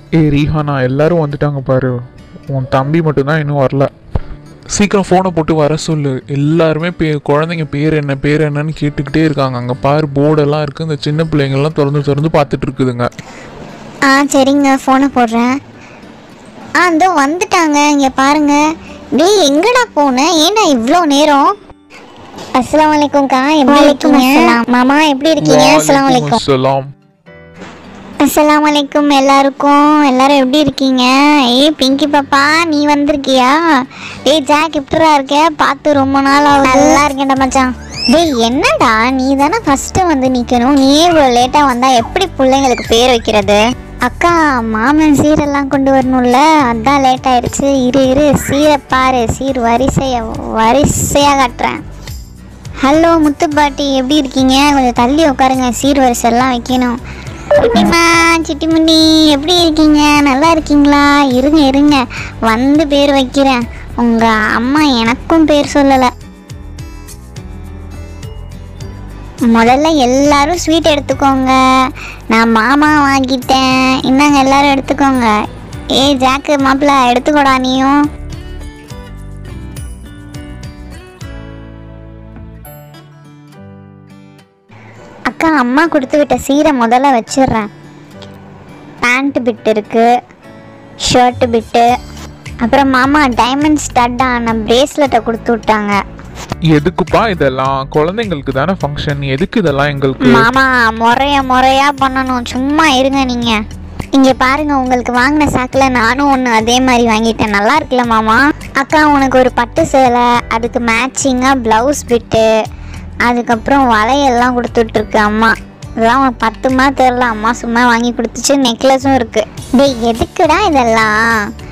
ஏ ரீஹானா எல்லாரும் வந்துட்டாங்க பாரு உன் தம்பி மட்டும்தான் இன்னும் வரல சீக்கிரம் ஃபோனை போட்டு வர சொல்லு எல்லாருமே பே குழந்தைங்க பேர் என்ன பேர் என்னன்னு கேட்டுக்கிட்டே இருக்காங்க அங்கே பாரு போர்டெல்லாம் இருக்குது இந்த சின்ன பிள்ளைங்கள்லாம் திறந்து திறந்து பார்த்துட்டு இருக்குதுங்க ஆ சரிங்க ஃபோனை போடுறேன் ஆ இதோ வந்துட்டாங்க இங்கே பாருங்க டேய் எங்கடா போன ஏன்டா இவ்வளோ நேரம் அஸ்ஸலாமு அலைக்கும்க்கா எப்படி இருக்கீங்க மாமா எப்படி இருக்கீங்க அஸ்ஸலாமு அலைக்கும் அஸ்ஸலாம் அஸ்ஸலாமு அலைக்கும் எல்லாருக்கும் எல்லாரும் எப்படி இருக்கீங்க ஏய் பிங்கி பாப்பா நீ வந்திருக்கியா ஏய் ஜாக் எப்படிடா இருக்க பார்த்து ரொம்ப நாள் ஆகுது நல்லா இருக்கேன்டா மச்சான் டேய் என்னடா நீ தானே ஃபஸ்ட்டு வந்து நிற்கணும் நீயே இவ்வளோ லேட்டாக வந்தால் எப்படி பிள்ளைங்களுக்கு பேர் வைக்கிறது அக்கா மாமன் சீரெல்லாம் கொண்டு வரணும்ல அதான் லேட் ஆயிடுச்சு இரு இரு சீரை பாரு சீர் வரிசைய வரிசையாக காட்டுறேன் ஹலோ முத்து பாட்டி எப்படி இருக்கீங்க கொஞ்சம் தள்ளி உட்காருங்க சீர் வரிசைலாம் வைக்கணும் குட்டிமா சிட்டிமுண்டி எப்படி இருக்கீங்க நல்லா இருக்கீங்களா இருங்க இருங்க வந்து பேர் வைக்கிறேன் உங்கள் அம்மா எனக்கும் பேர் சொல்லலை முதல்ல எல்லாரும் ஸ்வீட் எடுத்துக்கோங்க நான் மாமா வாங்கிட்டேன் இந்தாங்க எல்லாரும் எடுத்துக்கோங்க ஏய் ஜாக்கு மாப்பிள்ள எடுத்துக்கோடா நீயும் அக்கா அம்மா கொடுத்து விட்ட சீரை முதல்ல வச்சிடுறேன் பேண்ட் பிட் இருக்கு ஷர்ட் பிட்டு அப்புறம் மாமா டைமண்ட் ஸ்டட் ஆன பிரேஸ்லெட்டை கொடுத்து விட்டாங்க எதுக்குப்பா இதெல்லாம் குழந்தைங்களுக்கு தானே ஃபங்க்ஷன் எதுக்கு இதெல்லாம் எங்களுக்கு மாமா முறைய முறையா பண்ணணும் சும்மா இருங்க நீங்க இங்க பாருங்க உங்களுக்கு வாங்கின சாக்குல நானும் ஒன்று அதே மாதிரி வாங்கிட்டேன் நல்லா இருக்குல்ல மாமா அக்கா உனக்கு ஒரு பட்டு சேலை அதுக்கு மேட்சிங்கா பிளவுஸ் பிட்டு அதுக்கப்புறம் வளையெல்லாம் கொடுத்துட்ருக்கு அம்மா இதெல்லாம் உனக்கு பத்துமா தெரில அம்மா சும்மா வாங்கி கொடுத்துச்சு நெக்லஸும் இருக்கு டேய் எதுக்குடா இதெல்லாம்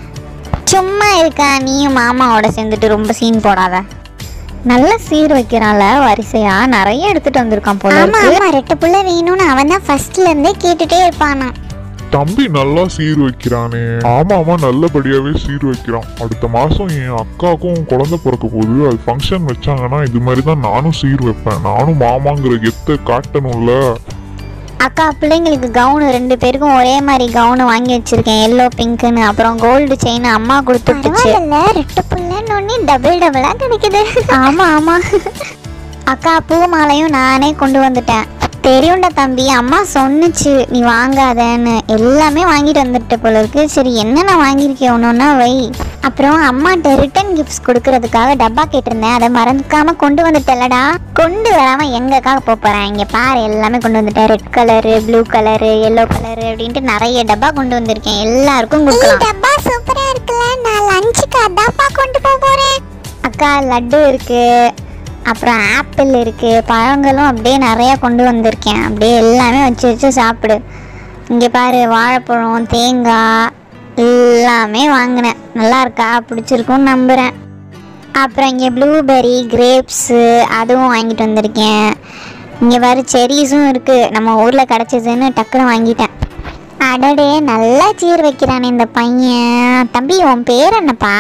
சும்மா இருக்கா நீயும் மாமாவோட சேர்ந்துட்டு ரொம்ப சீன் போடாத நல்ல சீர் வைக்கிறான்ல வரிசையா நிறைய எடுத்துட்டு வந்திருக்கான் போல ஆமா ஆமா ரெட்டு புள்ள வேணும்னு அவன் தான் ஃபர்ஸ்ட்ல இருந்தே கேட்டுட்டே இருப்பானா தம்பி நல்லா சீர் வைக்கிறானே ஆமா ஆமா நல்லபடியாவே சீர் வைக்கிறான் அடுத்த மாசம் என் அக்காவுக்கும் குழந்தை பிறக்க போகுது அது ஃபங்க்ஷன் வச்சாங்கன்னா இது மாதிரி தான் நானும் சீர் வைப்பேன் நானும் மாமாங்கிற கெத்தை காட்டணும்ல அக்கா பிள்ளைங்களுக்கு கவுனு ரெண்டு பேருக்கும் ஒரே மாதிரி கவுனு வாங்கி வச்சிருக்கேன் எல்லோ பிங்க்னு அப்புறம் கோல்டு செயின் அம்மா கொடுத்துட்டுச்சு ரெட்டு புள்ளன்னு டபுள் டபுளா கிடைக்குது ஆமா ஆமா அக்கா பூ மாலையும் நானே கொண்டு வந்துட்டேன் தெரியும்டா தம்பி அம்மா சொன்னுச்சு நீ வாங்காதன்னு எல்லாமே வாங்கிட்டு வந்துட்ட போல இருக்கு சரி என்னென்ன வாங்கியிருக்கேன் ஒன்றுன்னா வை அப்புறம் அம்மாட்ட ரிட்டர்ன் கிஃப்ட்ஸ் கொடுக்கறதுக்காக டப்பா கேட்டிருந்தேன் அதை மறந்துக்காம கொண்டு வந்துட்டேன்லடா கொண்டு வராம எங்கக்காக போப் போறேன் இங்க பாரு எல்லாமே கொண்டு வந்துட்டேன் red colour blue colour yellow colour அப்படின்ட்டு நிறைய டப்பா கொண்டு வந்திருக்கேன் எல்லாருக்கும் கொடுக்கலாம் டப்பா சூப்பரா இருக்குல்ல நான் லஞ்சுக்கு அதான்ப்பா கொண்டு போக போறேன் அக்கா லட்டு இருக்கு அப்புறம் ஆப்பிள் இருக்கு பழங்களும் அப்படியே நிறைய கொண்டு வந்திருக்கேன் அப்படியே எல்லாமே வச்சு வச்சு சாப்பிடு இங்கே பாரு வாழைப்பழம் தேங்காய் எல்லாமே வாங்கினேன் நல்லா இருக்கா பிடிச்சிருக்கும்னு நம்புகிறேன் அப்புறம் இங்கே ப்ளூபெர்ரி கிரேப்ஸு அதுவும் வாங்கிட்டு வந்திருக்கேன் இங்கே பாரு செரீஸும் இருக்குது நம்ம ஊரில் கிடச்சிதுன்னு டக்குன்னு வாங்கிட்டேன் அடடே நல்லா சீர் வைக்கிறானே இந்த பையன் தம்பி உன் பேர் என்னப்பா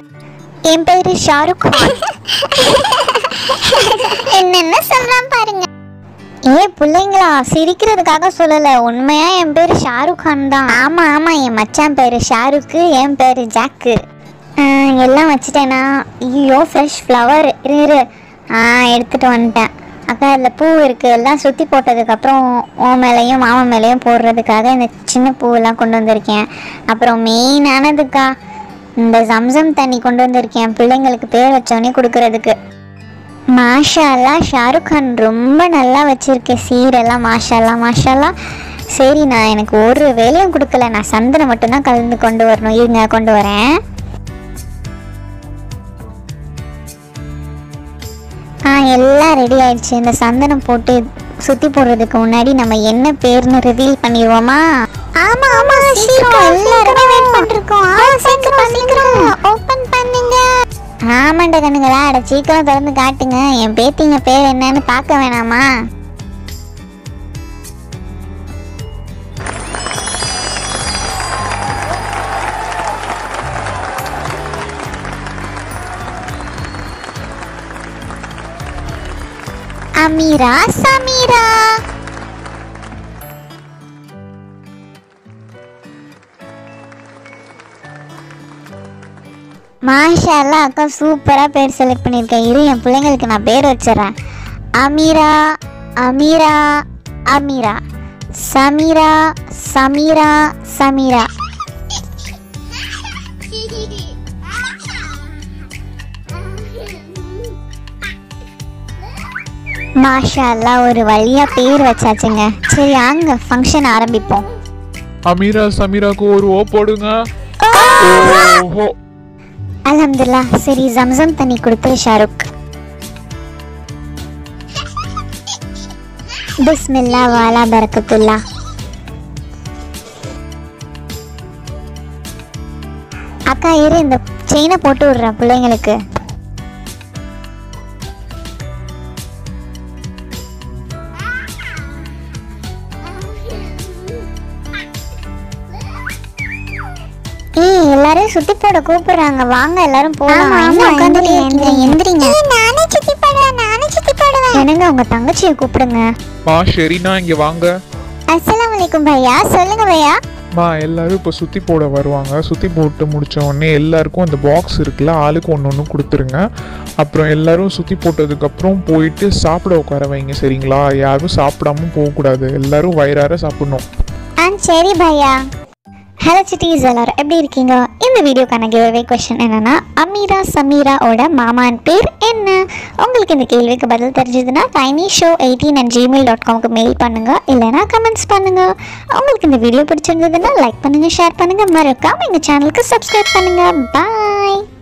என் பேரு ஷாருக் கான் என்னென்ன சொல்றான் பாருங்க ஏ பிள்ளைங்களா சிரிக்கிறதுக்காக சொல்லல உண்மையா என் பேரு ஷாருக் கான் தான் ஆமா ஆமா என் மச்சான் பேரு ஷாருக்கு என் பேரு ஜாக்கு ஆ, எல்லாம் வச்சுட்டேனா ஐயோ ஃப்ரெஷ் ஃப்ளவர் இரு இரு ஆ எடுத்துட்டு வந்துட்டேன் அக்கா அதில் பூ இருக்கு எல்லாம் சுற்றி போட்டதுக்கப்புறம் ஓ மேலேயும் மாமா மேலேயும் போடுறதுக்காக இந்த சின்ன பூவெல்லாம் கொண்டு வந்திருக்கேன் அப்புறம் மெயினானதுக்கா இந்த ஜம்சம் தண்ணி கொண்டு வந்திருக்கேன் பிள்ளைங்களுக்கு பேர் வச்சோடனே கொடுக்கறதுக்கு மாஷா அல்லா ஷாருக் கான் ரொம்ப நல்லா வச்சிருக்கேன் சீரெல்லாம் மாஷால்லா மாஷால்லா சரி நான் எனக்கு ஒரு வேலையும் கொடுக்கல நான் சந்தனம் மட்டும்தான் கலந்து கொண்டு வரணும் இருங்க கொண்டு வரேன் ஆ எல்லாம் ரெடி ஆயிடுச்சு இந்த சந்தனம் போட்டு சுத்தி போடுறதுக்கு முன்னாடி நம்ம என்ன பேர்னு ரிவீல் பண்ணிடுவோமா ஆமா ஆமா சீக்கிரம் எல்லாருமே வெயிட் பண்ணிருக்கோம் சீக்கிரம் சீக்கிரம் ஓபன் பண்ணுங்க ஆமாண்ட கண்ணுங்களா அட சீக்கிரம் திறந்து காட்டுங்க என் பேத்திங்க பேர் என்னன்னு பார்க்க வேணாமா அமீரா சமீரா மாஷா அல்லாஹ் அக்கா சூப்பராக பேர் செலக்ட் பண்ணியிருக்கேன் இரு என் பிள்ளைங்களுக்கு நான் பேர் வச்சிடுறேன் அமீரா அமீரா அமீரா சமீரா சமீரா சமீரா மாஷா அல்லாஹ் ஒரு வழியா பேர் வச்சாச்சுங்க சரி அங்க ஃபங்க்ஷன் ஆரம்பிப்போம் அமீரா சமீராக்கு ஒரு ஓ போடுங்க ஓஹோ அல்ஹம்துலில்லா சரி ஜம்சம் தண்ணி கொடுத்துரு ஷாருக் பிஸ்மில்லா வாலா பரக்கத்துல்லா அக்கா இரு இந்த செயினை போட்டு விடுறேன் பிள்ளைங்களுக்கு ஏய் எல்லாரும் சுத்தி போட கூப்பிடுறாங்க வாங்க எல்லாரும் போலாம் என்ன உட்கார்ந்துட்டு இருக்கீங்க எந்திரிங்க நானே சுத்தி போடுவேன் நானே சுத்தி போடுவேன் என்னங்க உங்க தங்கச்சியை கூப்பிடுங்க மா ஷெரீனா இங்க வாங்க அஸ்ஸலாமு அலைக்கும் பையா சொல்லுங்க பையா மா எல்லாரும் இப்போ சுற்றி போட வருவாங்க சுற்றி போட்டு முடிச்ச உடனே எல்லாருக்கும் அந்த பாக்ஸ் இருக்குல்ல ஆளுக்கு ஒன்று ஒன்று கொடுத்துருங்க அப்புறம் எல்லாரும் சுற்றி போட்டதுக்கப்புறம் போயிட்டு சாப்பிட உட்கார வைங்க சரிங்களா யாரும் சாப்பிடாம போகக்கூடாது எல்லாரும் வயிறார சாப்பிடணும் ஆ சரி பையா ஹலோ சிட்டிஸ் எல்லாரும் எப்படி இருக்கீங்க இந்த வீடியோக்கான கிவ்அவே கொஷின் என்னன்னா அமீரா சமீராவோட மாமான் பேர் என்ன உங்களுக்கு இந்த கேள்விக்கு பதில் தெரிஞ்சதுன்னா tiny show eighteen and Gmail dot காம்க்கு மெயில் பண்ணுங்க இல்லைனா கமெண்ட்ஸ் பண்ணுங்க உங்களுக்கு இந்த வீடியோ பிடிச்சிருந்ததுன்னா லைக் பண்ணுங்க ஷேர் பண்ணுங்க மறக்காம எங்கள் சேனலுக்கு சப்ஸ்கிரைப் பண்ணுங்க பாய்